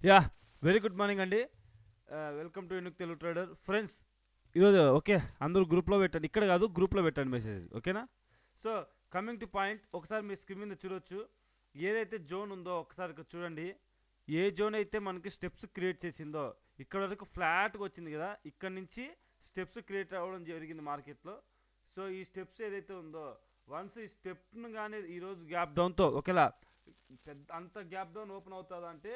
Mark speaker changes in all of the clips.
Speaker 1: yeah very good morning అండి welcome to unique Telugu trader friends ఈరోజు okay అందరూ గ్రూప్లో పెట్టండి ఇక్కడ కాదు గ్రూప్లో పెట్టండి మెసేజ్ ఓకేనా సో కమింగ్ టు పాయింట్ ఒకసారి మీ స్క్రీన్ మీద చూడొచ్చు ఏదైతే జోన్ ఉందో ఒకసారి ఇక్కడ చూడండి ఏ జోన్ అయితే మనకి స్టెప్స్ క్రియేట్ చేసిందో ఇక్కడ వరకు ఫ్లాట్గా వచ్చింది కదా ఇక్కడ నుంచి స్టెప్స్ క్రియేట్ అవ్వడం జరిగింది మార్కెట్లో సో ఈ స్టెప్స్ ఏదైతే ఉందో వన్స్ ఈ స్టెప్ను కానీ ఈరోజు గ్యాప్ డౌన్తో ఒకేలా పెద్ద అంత గ్యాప్ డౌన్ ఓపెన్ అవుతుందా అంటే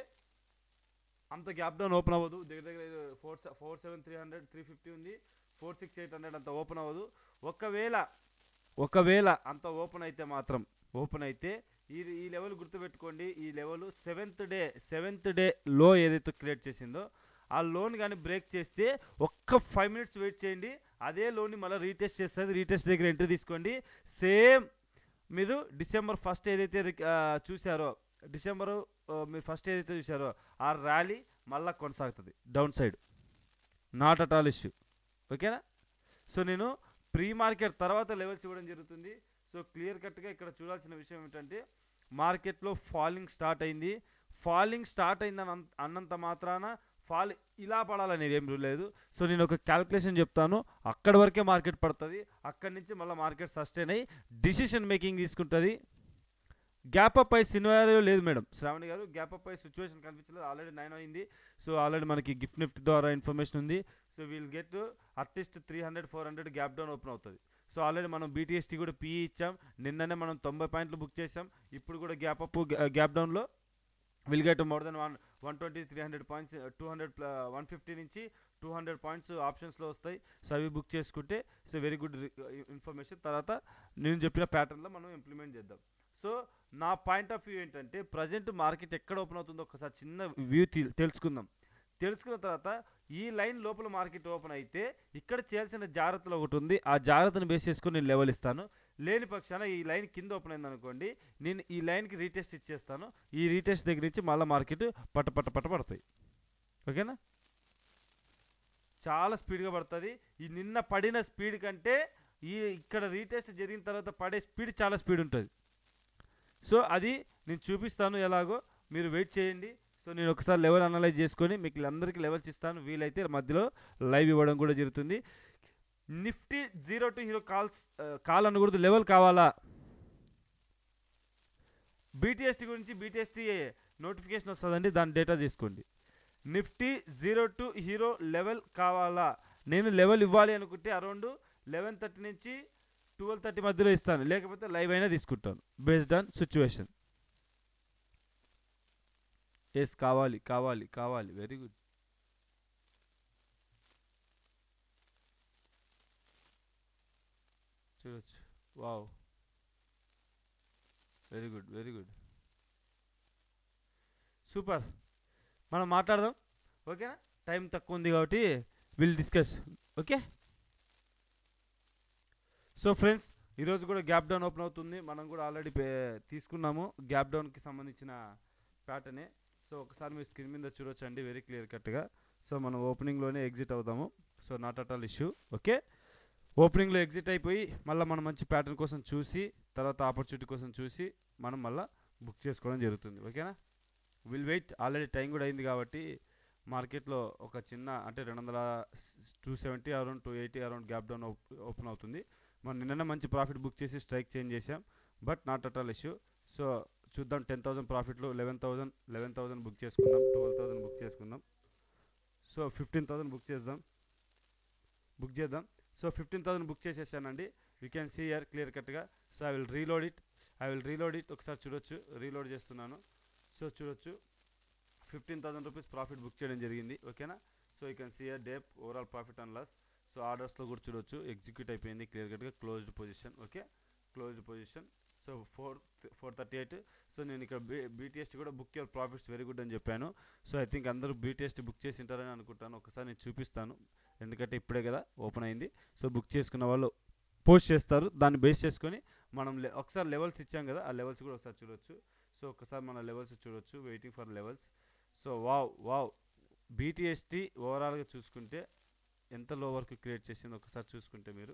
Speaker 1: అంత గ్యాప్ డౌన్ ఓపెన్ అవ్వదు దగ్గర దగ్గర four four seven three hundred three fifty ఉంది ఫోర్ సిక్స్ ఎయిట్ హండ్రెడ్ అంత ఓపెన్ అవ్వదు ఒకవేళ ఒకవేళ అంత ఓపెన్ అయితే మాత్రం ఓపెన్ అయితే ఈ ఈ లెవెల్ గుర్తుపెట్టుకోండి ఈ level seventh day seventh day లో ఏదైతే క్రియేట్ చేసిందో ఆ లోన్ కానీ బ్రేక్ చేస్తే ఒక్క ఫైవ్ మినిట్స్ వెయిట్ చేయండి అదే లోన్ని మళ్ళీ రీటెస్ట్ చేస్తుంది రీటెస్ట్ దగ్గర ఎంట్రీ తీసుకోండి సేమ్ మీరు డిసెంబర్ ఫస్ట్ ఏదైతే రిక్- ఆ, చూసారో డిసెంబరు ఆ, మీరు ఫస్ట్ ఏదైతే చూసారో ఆ ర్యాలీ మళ్ళీ కొనసాగుతుంది down side not at all issue ఓకేనా సో నేను ప్రీ మార్కెట్ తర్వాత లెవెల్స్ ఇవ్వడం జరుగుతుంది సో క్లియర్ కట్గా ఇక్కడ చూడాల్సిన విషయం ఏంటంటే మార్కెట్లో ఫాలింగ్ స్టార్ట్ అయింది ఫాలింగ్ స్టార్ట్ అయిందని అన్- అన్నంత మాత్రాన ఫాల్ ఇలా పడాలనేది ఏం లేదు సో నేను ఒక క్యాల్కులేషన్ చెప్తాను అక్కడి వరకే మార్కెట్ పడుతుంది అక్కడి నుంచి మళ్ళీ మార్కెట్ సస్టైన్ అయ్యి డిసిషన్ మేకింగ్ తీసుకుంటుంది గ్యాప్ అప్ అయ్యే సినిమారియో లేదు మేడం శ్రావణి గారు గ్యాప్ అప్ అయ్యే సిచ్యువేషన్ కనిపించలేదు ఆల్రెడీ నైన్ అయింది సో ఆల్రెడీ మనకి గిఫ్ట్ నిఫ్ట్ ద్వారా ఇన్ఫర్మేషన్ ఉంది so we'll get at least three hundred four hundred gap down open అవుతుంది సో ఆల్రెడీ మనం బీటీఎస్టీ కూడా పీఈ ఇచ్చాం నిన్ననే మనం తొంభై పాయింట్లు బుక్ చేసాం ఇప్పుడు కూడా గ్యాప్ అప్ గ్యాప్ డౌన్లో will get more than one one twenty three hundred points two hundred one fifty నుంచి టూ హండ్రెడ్ పాయింట్స్ ఆప్షన్స్లో వస్తాయి సో అవి బుక్ చేసుకుంటే సో వెరీ గుడ్ ఇన్ఫర్మేషన్ తర్వాత నేను చెప్పిన ప్యాటర్న్లో మనం ఇంప్లిమెంట్ చేద్దాం సో నా పాయింట్ ఆఫ్ వ్యూ ఏంటంటే ప్రజెంట్ మార్కెట్ ఎక్కడ ఓపెన్ అవుతుందో ఒకసారి చిన్న వ్యూ తెలుసుకుందాం తెలుసుకున్న తర్వాత ఈ లైన్ లోపల మార్కెట్ ఓపెన్ అయితే ఇక్కడ చేయాల్సిన జాగ్రత్తలు ఒకటి ఉంది ఆ జాగ్రత్తను బేస్ చేసుకొని నేను లెవెల్ ఇస్తాను లేని పక్షాన ఈ లైన్ కింద ఓపెన్ అయింది అనుకోండి నేను ఈ లైన్కి రీటెస్ట్ ఇచ్చేస్తాను ఈ రీటెస్ట్ దగ్గర నుంచి మళ్ళీ మార్కెట్ పట్ట పట్ట పట్ట పడతాయి ఓకేనా చాలా స్పీడ్గా పడుతుంది ఈ నిన్న పడిన స్పీడ్ కంటే ఈ ఇక్కడ రీటెస్ట్ జరిగిన తర్వాత పడే స్పీడ్ చాలా స్పీడ్ ఉంటుంది సో అది నేను చూపిస్తాను ఎలాగో మీరు వెయిట్ చేయండి సో నేను ఒకసారి లెవెల్ అనలైజ్ చేసుకొని మీకు అందరికీ లెవెల్స్ ఇస్తాను వీలైతే మధ్యలో లైవ్ ఇవ్వడం కూడా జరుగుతుంది Nifty zero to hero calls call అనకూడదు లెవెల్ కావాలా బీటీఎస్టీ గురించి బీటీఎస్టీ నోటిఫికేషన్ వస్తుందండి దాని డేటా తీసుకోండి Nifty zero to hero level కావాలా నేను లెవెల్ ఇవ్వాలి అనుకుంటే అరౌండ్ లెవెన్ థర్టీ నుంచి ట్వెల్వ్ థర్టీ మధ్యలో ఇస్తాను లేకపోతే లైవ్ అయినా తీసుకుంటాను బేస్డ్ ఆన్ సిచ్యువేషన్ ఎస్ కావాలి కావాలి కావాలి వెరీ గుడ్ చూడొచ్చు wow very good very good super మనం మాట్లాడదాం ఓకేనా టైం తక్కువ ఉంది కాబట్టి will discuss okay so friends ఈరోజు కూడా గ్యాప్ డౌన్ ఓపెన్ అవుతుంది మనం కూడా ఆల్రెడీ తీసుకున్నాము గ్యాప్ డౌన్కి సంబంధించిన ప్యాటర్నే సో ఒకసారి మీ స్క్రీన్ మీద చూడొచ్చండి వెరీ క్లియర్ కట్గా సో మనం ఓపెనింగ్లోనే ఎగ్జిట్ అవుదాము so not at all issue okay ఓపెనింగ్లో ఎగ్జిట్ అయిపోయి మళ్ళీ మనం మంచి ప్యాటర్న్ కోసం చూసి తర్వాత ఆపర్చునిటీ కోసం చూసి మనం మళ్ళీ బుక్ చేసుకోవడం జరుగుతుంది ఓకేనా విల్ వెయిట్ ఆల్రెడీ టైం కూడా అయింది కాబట్టి మార్కెట్లో ఒక చిన్న అంటే రెండు వందల two seventy around two eighty around gap down open అవుతుంది మనం నిన్న మంచి ప్రాఫిట్ బుక్ చేసి స్ట్రైక్ చేంజ్ చేసాం but not at all issue so చూద్దాం టెన్ థౌసండ్ ప్రాఫిట్లో eleven thousand eleven thousand book చేసుకుందాం ట్వెల్వ్ థౌసండ్ బుక్ చేసుకుందాం సో ఫిఫ్టీన్ థౌసండ్ బుక్ చేద్దాం బుక్ చేద్దాం సో ఫిఫ్టీన్ థౌసండ్ బుక్ చేసేసానండి you can see here clear కట్గా so I will reload it I will reload it ఒకసారి చూడొచ్చు reload చేస్తున్నాను so చూడొచ్చు fifteen thousand rupees profit book చేయడం జరిగింది ఓకేనా so you can see here డేప్ overall profit and loss so ఆర్డర్స్లో కూడా చూడొచ్చు ఎగ్జిక్యూట్ అయిపోయింది క్లియర్ కట్గా closed position okay closed position so four four thirty eight so నేను ఇక్కడ బీ బీటీఎస్టీ కూడా book your profits very good అని చెప్పాను సో ఐ థింక్ అందరూ బీటీఎస్టీ బుక్ చేసి ఉంటారని అనుకుంటాను ఒకసారి నేను చూపిస్తాను ఎందుకంటే ఇప్పుడే కదా ఓపెన్ అయింది సో బుక్ చేసుకున్న వాళ్ళు పోస్ట్ చేస్తారు దాన్ని బేస్ చేసుకొని మనం లె- ఒకసారి లెవెల్స్ ఇచ్చాం కదా ఆ లెవెల్స్ కూడా ఒకసారి చూడొచ్చు సో ఒకసారి మన లెవెల్స్ చూడొచ్చు waiting for levels so wow wow BTST ఓవరాల్గా చూసుకుంటే ఎంత లో వరకు క్రియేట్ చేసింది ఒకసారి చూసుకుంటే మీరు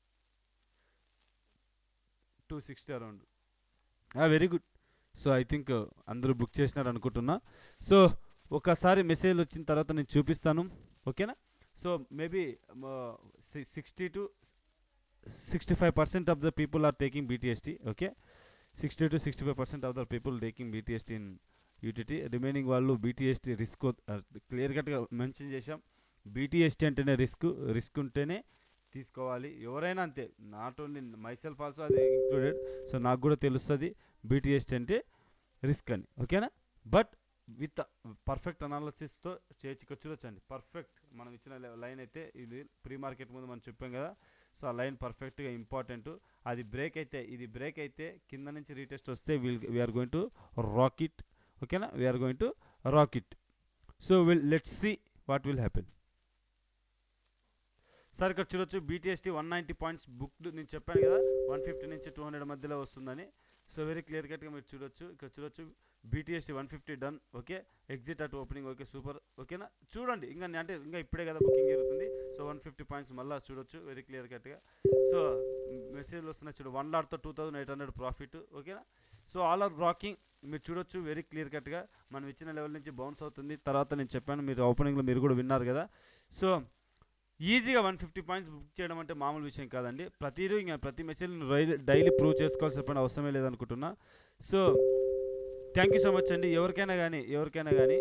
Speaker 1: two sixty around very good so I think అందరూ బుక్ చేసినారు అనుకుంటున్నా సో ఒకసారి మెసేజ్ వచ్చిన తర్వాత నేను చూపిస్తాను ఓకేనా so maybe sixty to sixty five percent of the people are taking BTST okay sixty to sixty five percent of the people taking BTST in UTT remaining వాళ్ళు బీటీఎస్టీ రిస్క్ క్లియర్ కట్గా mention చేశాం BTST అంటేనే risk risk ఉంటేనే తీసుకోవాలి ఎవరైనా అంతే not only myself also అది included so నాకు కూడా తెలుస్తుంది బీటీఎస్టీ అంటే రిస్క్ అని ఓకేనా బట్ విత్ పర్ఫెక్ట్ అనాలిసిస్తో చేయొచ్చు ఇక్కడ చూడొచ్చండి పర్ఫెక్ట్ మనం ఇచ్చిన లైన్ అయితే ఇది ప్రీ మార్కెట్ ముందు మనం చెప్పాం కదా సో ఆ లైన్ పర్ఫెక్ట్గా ఇంపార్టెంట్ అది బ్రేక్ అయితే ఇది బ్రేక్ అయితే కింద నుంచి రీటెస్ట్ వస్తే will we're going to rocket ఓకేనా we're going to rocket so will let's see what will happen sir ఇక్కడ చూడొచ్చు BTST one ninety points booked నేను చెప్పాను కదా వన్ ఫిఫ్టీ నుంచి టూ హండ్రెడ్ మధ్యలో వస్తుందని సో వెరీ క్లియర్ కట్గా మీరు చూడొచ్చు ఇక్కడ చూడొచ్చు BTST one fifty done okay exit at opening okay super ఓకేనా చూడండి ఇంకా నే- అంటే ఇంకా ఇప్పుడే కదా బుకింగ్ జరుగుతుంది సో వన్ ఫిఫ్టీ పాయింట్స్ మళ్ళీ చూడొచ్చు వెరీ క్లియర్ కట్గా సో మెసేజ్లు వస్తున్నాయి చూడు వన్ లాట్తో two thousand eight hundred profit ఓకేనా సో ఆల్ ఆర్ రాకింగ్ మీరు చూడొచ్చు వెరీ క్లియర్ కట్గా మనం ఇచ్చిన లెవెల్ నుంచి బౌన్స్ అవుతుంది తర్వాత నేను చెప్పాను మీరు ఓపెనింగ్లో మీరు కూడా విన్నారు కదా సో ఈజీగా వన్ ఫిఫ్టీ పాయింట్స్ బుక్ చేయడం అంటే మామూలు విషయం కాదండి ప్రతిరూ ఇంకా ప్రతి మెసేజ్ డైలీ ప్రూవ్ చేసుకోవాల్సిన పని అవసరమే లేదనుకుంటున్నా so thank you so much అండి ఎవరికైనా కానీ ఎవరికైనా కానీ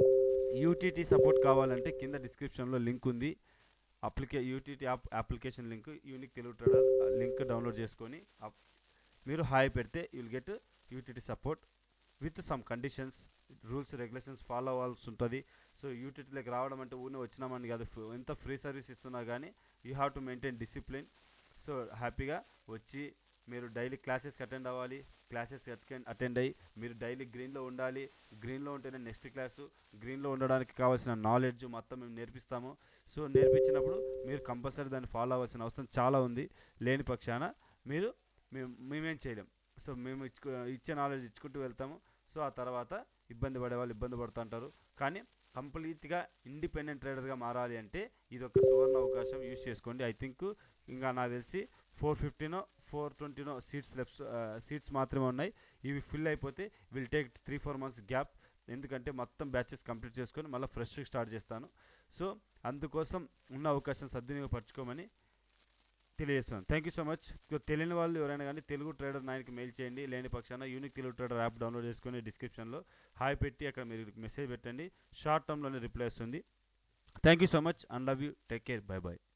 Speaker 1: యూటీటీ సపోర్ట్ కావాలంటే కింద డిస్క్రిప్షన్లో లింక్ ఉంది అప్లికే UTT app application link unique Telugu trader link download చేసుకొని అప్- మీరు హాయ్ పెడితే you'll get UTT support with some conditions rules regulations follow అవ్వాల్సి ఉంటుంది సో యూటీటీలోకి రావడం అంటే ఊరినే వచ్చినామని కాదు ఫ్- ఎంత ఫ్రీ సర్వీస్ ఇస్తున్నా కానీ you have to maintain discipline so హ్యాపీగా వచ్చి మీరు డైలీ క్లాసెస్కి అటెండ్ అవ్వాలి క్లాసెస్కి అటెండ్ అయ్యి మీరు డైలీ గ్రీన్లో ఉండాలి గ్రీన్లో ఉంటేనే నెక్స్ట్ క్లాసు గ్రీన్లో ఉండడానికి కావాల్సిన నాలెడ్జ్ మొత్తం మేము నేర్పిస్తాము సో నేర్పించినప్పుడు మీరు కంపల్సరీ దాన్ని ఫాలో అవ్వాల్సిన అవసరం చాలా ఉంది లేని పక్షాన మీరు మేము మేమేం చేయలేం సో మేము ఇచ్చుకు ఇచ్చే నాలెడ్జ్ ఇచ్చుకుంటూ వెళ్తాము సో ఆ తర్వాత ఇబ్బంది పడే వాళ్ళు ఇబ్బంది పడుతుంటారు కానీ కంప్లీట్గా ఇండిపెండెంట్ ట్రేడర్గా మారాలి అంటే ఇది ఒక సువర్ణ అవకాశం యూజ్ చేసుకోండి ఐ థింక్ ఇంకా నాకు తెలిసి ఫోర్ ఫిఫ్టీనో ఫోర్ ట్వంటీనో సీట్స్ లెఫ్ట్ సీట్స్ మాత్రమే ఉన్నాయి ఇవి ఫిల్ అయిపోతే will take three four months gap ఎందుకంటే మొత్తం బ్యాచెస్ కంప్లీట్ చేసుకొని మళ్ళీ ఫ్రెష్గా స్టార్ట్ చేస్తాను సో అందుకోసం ఉన్న అవకాశం సద్వినియోగపరచుకోమని తెలియజేస్తాను థ్యాంక్ యూ సో మచ్ తెలియని వాళ్ళు ఎవరైనా కానీ తెలుగు ట్రేడర్ నైన్కి మెయిల్ చేయండి లేని పక్షాన unique Telugu trader app download చేసుకొని డిస్క్రిప్షన్లో హాయ్ పెట్టి అక్కడ మీరు మెసేజ్ పెట్టండి షార్ట్ టర్మ్లోనే రిప్లై వస్తుంది thank you so much and love you take care bye bye